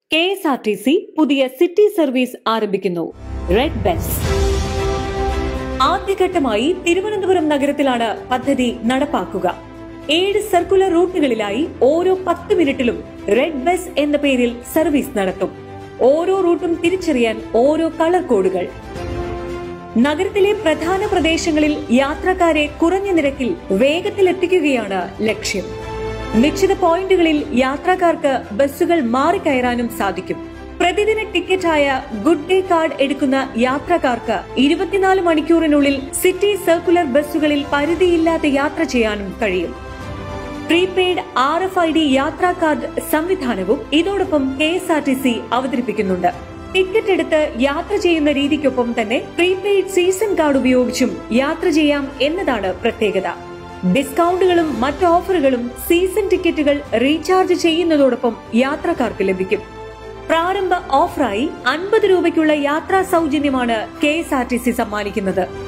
K S R T C പുതിയ city service ആരംഭിക്കുന്നു red bus ആദ്യഘട്ടമായി തിരുവനന്തപുരം നഗരത്തിലാണ് പദ്ധതി നടപ്പാക്കുക ഏഴ് സർക്കുലർ റൂട്ടുകളിലായി ഓരോ പത്ത് മിനിറ്റിലും റെഡ് ബസ് എന്ന പേരിൽ സർവീസ് നടത്തും ഓരോ റൂട്ടും തിരിച്ചറിയാൻ ഓരോ കളർ കോഡുകൾ നഗരത്തിലെ പ്രധാന പ്രദേശങ്ങളിൽ യാത്രക്കാരെ കുറഞ്ഞ നിരക്കിൽ വേഗത്തിൽ എത്തിക്കുകയാണ് ലക്ഷ്യം നിശ്ചിത പോയിന്റുകളിൽ യാത്രക്കാർക്ക് ബസ്സുകൾ മാറിക്കയറാനും സാധിക്കും പ്രതിദിന ടിക്കറ്റായ ഗുഡ് ഡേ കാർഡ് എടുക്കുന്ന യാത്രക്കാർക്ക് ഇരുപത്തിനാല് മണിക്കൂറിനുള്ളിൽ സിറ്റി സർക്കുലർ ബസ്സുകളിൽ പരിധിയില്ലാതെ യാത്ര ചെയ്യാനും കഴിയും prepaid R F I D യാത്രാ കാർഡ് സംവിധാനവും ഇതോടൊപ്പം K S R T C അവതരിപ്പിക്കുന്നുണ്ട് ടിക്കറ്റ് എടുത്ത് യാത്ര ചെയ്യുന്ന രീതിക്കൊപ്പം തന്നെ പ്രീപെയ്ഡ് സീസൺ കാർഡ് ഉപയോഗിച്ചും യാത്ര ചെയ്യാം എന്നതാണ് പ്രത്യേകത ഡിസ്കൗണ്ടുകളും മറ്റ് ഓഫറുകളും സീസൺ ടിക്കറ്റുകൾ റീചാർജ് ചെയ്യുന്നതോടൊപ്പം യാത്രക്കാർക്ക് ലഭിക്കും പ്രാരംഭ ഓഫറായി അൻപത് രൂപയ്ക്കുള്ള യാത്രാ സൗജന്യമാണ് K S R T C സമ്മാനിക്കുന്നത്